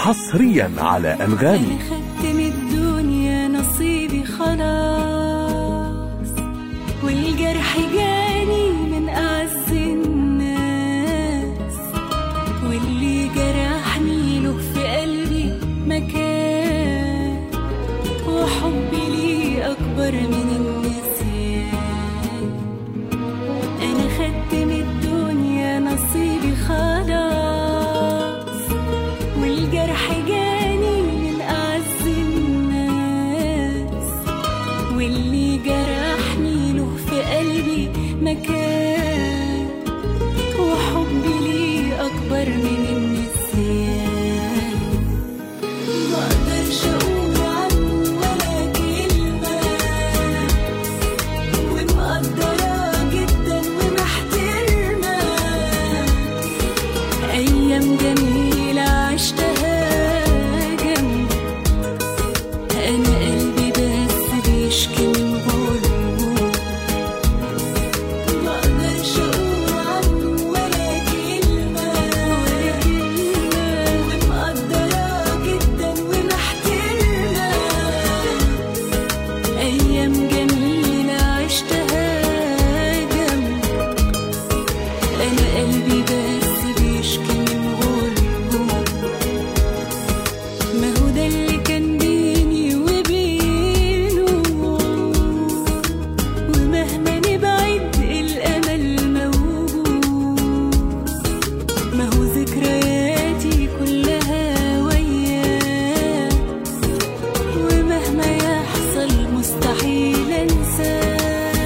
حصريا على أنغامي أنا خدت من الدنيا نصيبي خلاص والجرح جاني من أعز الناس واللي جرحني له في قلبي مكان وحبي ليه أكبر من النسيان أنا خدت من الدنيا نصيبي خلاص والجرح جاني من أعز الناس واللي جرحني له في قلبي مكان وحبي ليه أكبر من النسيان مقدرش أقول عنه ولا كلمة ومقدرة جدا ومحترمة أيام جميلة عشتها جنبه أنا قلبي بس بيشكي من غلبه مقدرش أقول عنه ولا كلمة ولا كلمة ومقدرة جدا ومحترمة أيام جميلة عشتها جنبه أنا قلبي بس بيشكي من غلبه ما هو ده اللي كان بيني وبينه ومهما نبعد الأمل موجود ما هو ذكرياتي كلها وياه ومهما يحصل مستحيل أنساه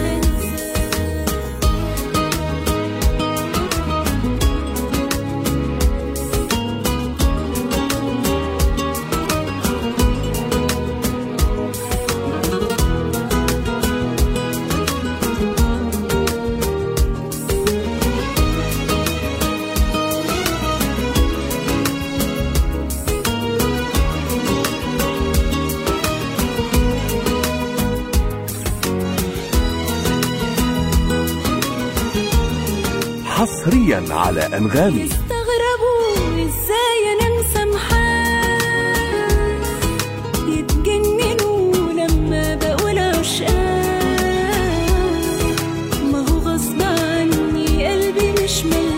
حصريا على أنغامي يستغربوا ازاي انا مسامحاه يتجننوا لما بقول عشقاه ما هو غصب عني قلبي مش ملك